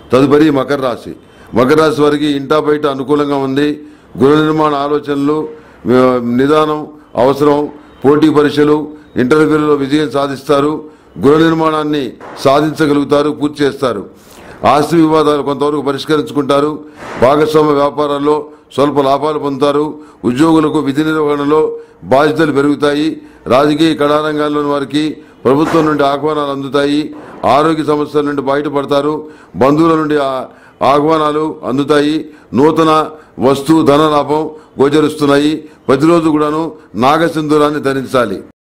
తదుపరి మకర రాశి మకర రాశి వారికి ఇంటా బయట అనుకూలంగా ఉంది గృహ నిర్మాణ ఆలోచనలు ఆ, నిదానం అవసరం పోటీ పరీక్షలు ఇంటర్వ్యూలలో విజయం సాధిస్తారు గృహ నిర్మాణాన్ని సాధించగలుగుతారు పూర్తి చేస్తారు ఆస్తి వివాదాలు కొంతవరకు పరిష్కరించుకుంటారు భాగస్వామ్య వ్యాపారాల్లో స్వల్ప లాభాలు పొందుతారు ఉద్యోగులకు విధి నిర్వహణలో బాధ్యతలు పెరుగుతాయి రాజకీయ కళారంగాల్లోని వారికి ప్రభుత్వం నుండి ఆహ్వానాలు అందుతాయి ఆరోగ్య సమస్యల నుండి బయటపడతారు బంధువుల నుండి ఆ- ఆహ్వానాలు అందుతాయి నూతన వస్తు ధన లాభం గోచరిస్తున్నాయి ప్రతిరోజు కూడాను నాగసింధూరాన్ని ధరించాలి